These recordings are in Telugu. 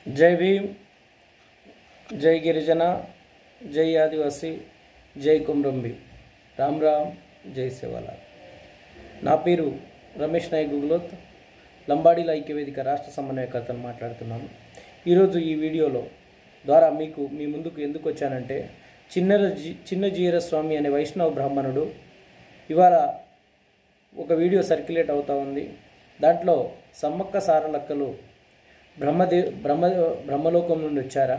జై భీమ్ జై గిరిజన జై ఆదివాసి జై కుమ్రంబి రామ్ రామ్ జై సేవాలాల్ నా పేరు రమేష్ నాయక్ గుగ్లోత్ లంబాడీల ఐక్యవేదిక రాష్ట్ర సమన్వయకర్తను మాట్లాడుతున్నాను ఈరోజు ఈ వీడియోలో ద్వారా మీకు మీ ముందుకు ఎందుకు వచ్చానంటే చిన్నర జీ చిన్న జీర స్వామి అనే వైష్ణవ బ్రాహ్మణుడు ఇవాళ ఒక వీడియో సర్క్యులేట్ అవుతూ ఉంది దాంట్లో సమ్మక్క సారలక్కలు బ్రహ్మదే బ్రహ్మ బ్రహ్మలోకం నుండి వచ్చారా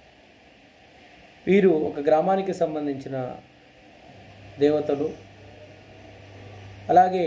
వీరు ఒక గ్రామానికి సంబంధించిన దేవతలు అలాగే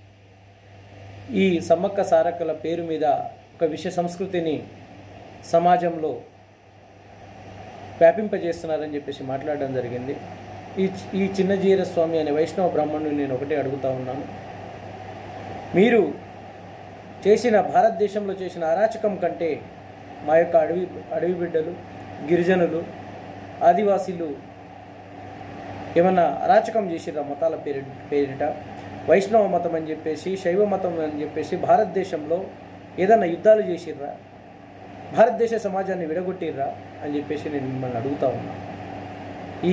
ఈ సమ్మక్క సారక్కల పేరు మీద ఒక విష సంస్కృతిని సమాజంలో వ్యాపింపజేస్తున్నారని చెప్పేసి మాట్లాడడం జరిగింది ఈ ఈ చిన్న జీర స్వామి అనే వైష్ణవ బ్రాహ్మణుని నేను ఒకటే అడుగుతా ఉన్నాను మీరు చేసిన భారతదేశంలో చేసిన అరాచకం కంటే మా యొక్క అడవి అడవి బిడ్డలు గిరిజనులు ఆదివాసీలు ఏమన్నా అరాచకం చేసిర్రా మతాల పేరు పేరిట వైష్ణవ మతం అని చెప్పేసి శైవ మతం అని చెప్పేసి భారతదేశంలో ఏదన్నా యుద్ధాలు చేసిర్రా భారతదేశ సమాజాన్ని విడగొట్టిర్రా అని చెప్పేసి నేను మిమ్మల్ని అడుగుతా ఉన్నా ఈ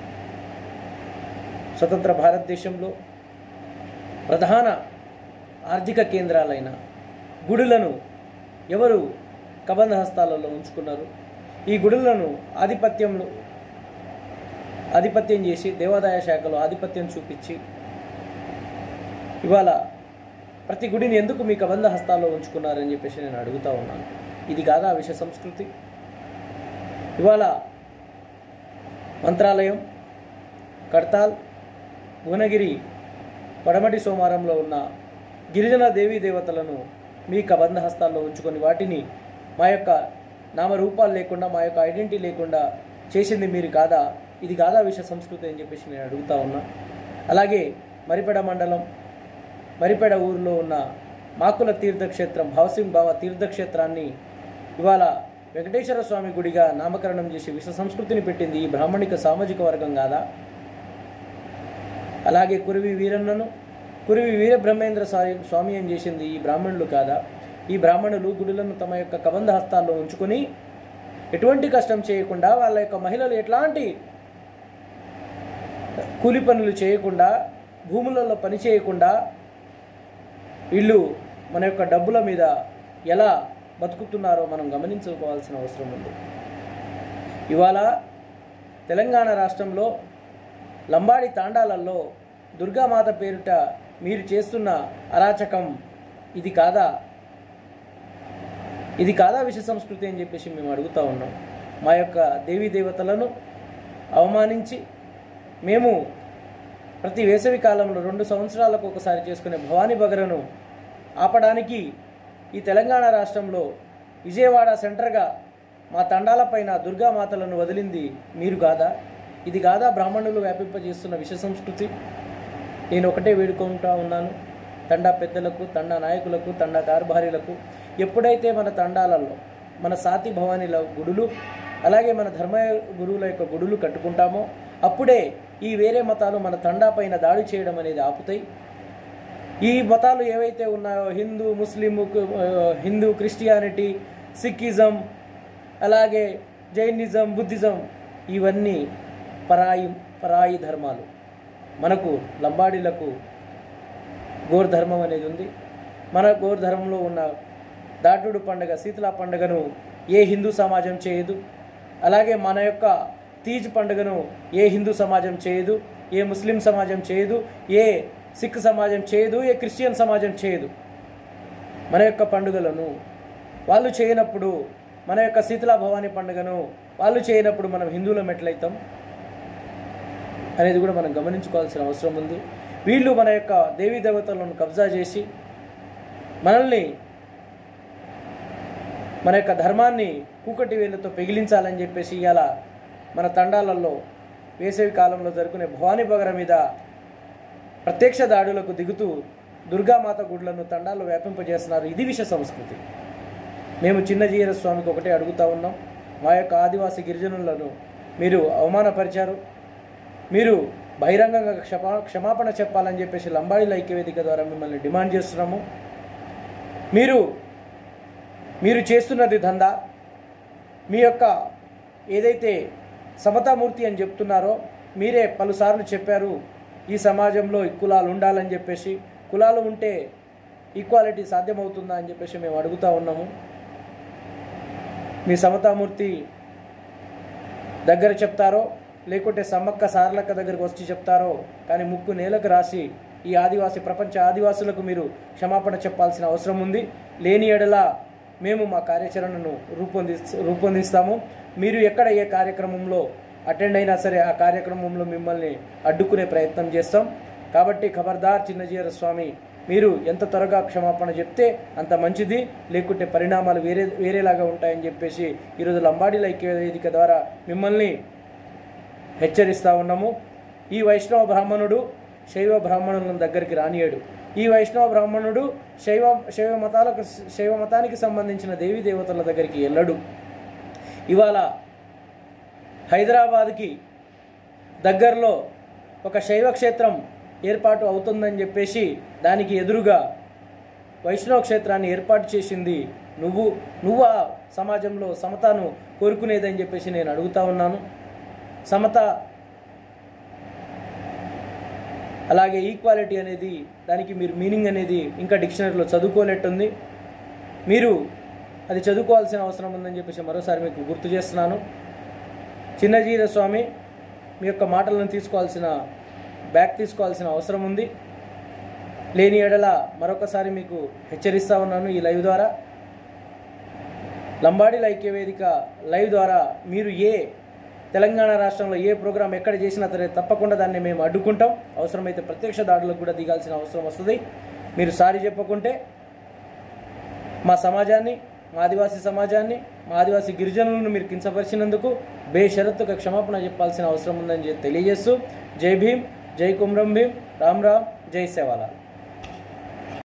స్వతంత్ర భారతదేశంలో ప్రధాన ఆర్థిక కేంద్రాలైన గుడులను ఎవరు కబంధ హస్తాలలో ఉంచుకున్నారు ఈ గుడులను ఆధిపత్యంలో ఆధిపత్యం చేసి దేవాదాయ శాఖలో ఆధిపత్యం చూపించి ఇవాళ ప్రతి గుడిని ఎందుకు మీ కబంధ హస్తాల్లో ఉంచుకున్నారని చెప్పేసి నేను అడుగుతా ఉన్నాను ఇది కాదా విష సంస్కృతి ఇవాళ మంత్రాలయం కడతాల్ భువనగిరి పడమటి సోమారంలో ఉన్న గిరిజన దేవీ దేవతలను మీ కబంధ హస్తాల్లో ఉంచుకొని వాటిని మా యొక్క నామరూపాలు లేకుండా మా యొక్క ఐడెంటిటీ లేకుండా చేసింది మీరు కాదా ఇది కాదా విష సంస్కృతి అని చెప్పేసి నేను అడుగుతా ఉన్నా అలాగే మరిపెడ మండలం మరిపెడ ఊరిలో ఉన్న మాకుల తీర్థక్షేత్రం భవసింగ్ బావ తీర్థక్షేత్రాన్ని ఇవాళ వెంకటేశ్వర స్వామి గుడిగా నామకరణం చేసి విష సంస్కృతిని పెట్టింది ఈ బ్రాహ్మణిక సామాజిక వర్గం కాదా అలాగే కురివి వీరన్నను కురివి వీర బ్రహ్మేంద్ర స్వామి స్వామి అని చేసింది ఈ బ్రాహ్మణులు కాదా ఈ బ్రాహ్మణులు గుడులను తమ యొక్క కబంధ హస్తాల్లో ఉంచుకొని ఎటువంటి కష్టం చేయకుండా వాళ్ళ యొక్క మహిళలు ఎట్లాంటి కూలి పనులు చేయకుండా భూములలో పని చేయకుండా వీళ్ళు మన యొక్క డబ్బుల మీద ఎలా బతుకుతున్నారో మనం గమనించుకోవాల్సిన అవసరం ఉంది ఇవాళ తెలంగాణ రాష్ట్రంలో లంబాడి తాండాలలో దుర్గామాత పేరిట మీరు చేస్తున్న అరాచకం ఇది కాదా ఇది కాదా విష సంస్కృతి అని చెప్పేసి మేము అడుగుతా ఉన్నాం మా యొక్క దేవీ దేవతలను అవమానించి మేము ప్రతి వేసవి కాలంలో రెండు సంవత్సరాలకు ఒకసారి చేసుకునే భవానీ బగరను ఆపడానికి ఈ తెలంగాణ రాష్ట్రంలో విజయవాడ సెంటర్గా మా తండాలపైన దుర్గామాతలను వదిలింది మీరు కాదా ఇది కాదా బ్రాహ్మణులు వ్యాపింపజేస్తున్న విష సంస్కృతి నేను ఒకటే వేడుకుంటా ఉన్నాను తండా పెద్దలకు తండా నాయకులకు తండా కార్భారీలకు ఎప్పుడైతే మన తండాలలో మన సాతి భవానీల గుడులు అలాగే మన ధర్మ గురువుల యొక్క గుడులు కట్టుకుంటామో అప్పుడే ఈ వేరే మతాలు మన తండా పైన దాడి చేయడం అనేది ఆపుతాయి ఈ మతాలు ఏవైతే ఉన్నాయో Hindu Muslim Hindu Christianity Sikhism అలాగే జైనిజం బుద్ధిజం ఇవన్నీ పరాయి పరాయి ధర్మాలు మనకు లంబాడీలకు గోర్ ధర్మం అనేది ఉంది మన గోర్ ధర్మంలో ఉన్న దాటుడు పండుగ శీతల పండుగను ఏ హిందూ సమాజం చేయదు అలాగే మన యొక్క తీజ్ పండుగను ఏ హిందూ సమాజం చేయదు ఏ ముస్లిం సమాజం చేయదు ఏ సిక్ సమాజం చేయదు ఏ క్రిస్టియన్ సమాజం చేయదు మన యొక్క పండుగలను వాళ్ళు చేయనప్పుడు మన యొక్క శీతలా భవానీ పండుగను వాళ్ళు చేయనప్పుడు మనం హిందువులం ఎట్లయితాం అనేది కూడా మనం గమనించుకోవాల్సిన అవసరం ఉంది వీళ్ళు మన యొక్క దేవీ దేవతలను కబ్జా చేసి మనల్ని మన యొక్క ధర్మాన్ని కూకటి వేళ్ళతో పెగిలించాలని చెప్పేసి ఇవాళ మన తండాలలో వేసవి కాలంలో జరుపుకునే భవానీ బగర మీద ప్రత్యక్ష దాడులకు దిగుతూ దుర్గామాత గుడ్లను తండాల్లో వ్యాపింపజేస్తున్నారు ఇది విష సంస్కృతి మేము చిన్న జీర స్వామికి ఒకటే అడుగుతా ఉన్నాం మా యొక్క ఆదివాసీ గిరిజనులను మీరు అవమానపరిచారు మీరు బహిరంగంగా క్షమా క్షమాపణ చెప్పాలని చెప్పేసి లంబాడీల ఐక్యవేదిక ద్వారా మిమ్మల్ని డిమాండ్ చేస్తున్నాము మీరు మీరు చేస్తున్నది దందా మీ యొక్క ఏదైతే సమతామూర్తి అని చెప్తున్నారో మీరే పలుసార్లు చెప్పారు ఈ సమాజంలో ఈ కులాలు ఉండాలని చెప్పేసి కులాలు ఉంటే ఈక్వాలిటీ సాధ్యమవుతుందా అని చెప్పేసి మేము అడుగుతా ఉన్నాము మీ సమతామూర్తి దగ్గర చెప్తారో లేకుంటే సమ్మక్క సార్లక్క దగ్గరికి వచ్చి చెప్తారో కానీ ముక్కు నేలకు రాసి ఈ ఆదివాసీ ప్రపంచ ఆదివాసులకు మీరు క్షమాపణ చెప్పాల్సిన అవసరం ఉంది లేని ఎడల మేము మా కార్యాచరణను రూపొంది రూపొందిస్తాము మీరు ఎక్కడ ఏ కార్యక్రమంలో అటెండ్ అయినా సరే ఆ కార్యక్రమంలో మిమ్మల్ని అడ్డుకునే ప్రయత్నం చేస్తాం కాబట్టి ఖబర్దార్ చిన్నజీర స్వామి మీరు ఎంత త్వరగా క్షమాపణ చెప్తే అంత మంచిది లేకుంటే పరిణామాలు వేరే వేరేలాగా ఉంటాయని చెప్పేసి ఈరోజు లంబాడీ ఐక్య వేదిక ద్వారా మిమ్మల్ని హెచ్చరిస్తా ఉన్నాము ఈ వైష్ణవ బ్రాహ్మణుడు శైవ బ్రాహ్మణుల దగ్గరికి రానియడు ఈ వైష్ణవ బ్రాహ్మణుడు శైవ శైవ మతాలకు శైవ మతానికి సంబంధించిన దేవీ దేవతల దగ్గరికి వెళ్ళడు ఇవాళ హైదరాబాద్కి దగ్గరలో ఒక శైవ క్షేత్రం ఏర్పాటు అవుతుందని చెప్పేసి దానికి ఎదురుగా వైష్ణవ క్షేత్రాన్ని ఏర్పాటు చేసింది నువ్వు నువ్వు ఆ సమాజంలో సమతను కోరుకునేదని చెప్పేసి నేను అడుగుతా ఉన్నాను సమత అలాగే ఈక్వాలిటీ అనేది దానికి మీరు మీనింగ్ అనేది ఇంకా డిక్షనరీలో చదువుకోలేట్టుంది మీరు అది చదువుకోవాల్సిన అవసరం ఉందని చెప్పేసి మరోసారి మీకు గుర్తు చేస్తున్నాను చిన్నజీర స్వామి మీ యొక్క మాటలను తీసుకోవాల్సిన బ్యాక్ తీసుకోవాల్సిన అవసరం ఉంది లేని ఎడల మరొకసారి మీకు హెచ్చరిస్తా ఉన్నాను ఈ లైవ్ ద్వారా లంబాడీ ఐక్య వేదిక లైవ్ ద్వారా మీరు ఏ తెలంగాణ రాష్ట్రంలో ఏ ప్రోగ్రాం ఎక్కడ చేసినా సరే తప్పకుండా దాన్ని మేము అడ్డుకుంటాం అవసరమైతే ప్రత్యక్ష దాడులకు కూడా దిగాల్సిన అవసరం వస్తుంది మీరు సారీ చెప్పకుంటే మా సమాజాన్ని మా ఆదివాసీ సమాజాన్ని మా ఆదివాసీ గిరిజనులను మీరు కించపరిచినందుకు బేషరత్తుగా క్షమాపణ చెప్పాల్సిన అవసరం ఉందని చెప్పి తెలియజేస్తూ జై భీమ్ జై కుమ్రం భీమ్ రామ్ రామ్ జై సేవాలాల్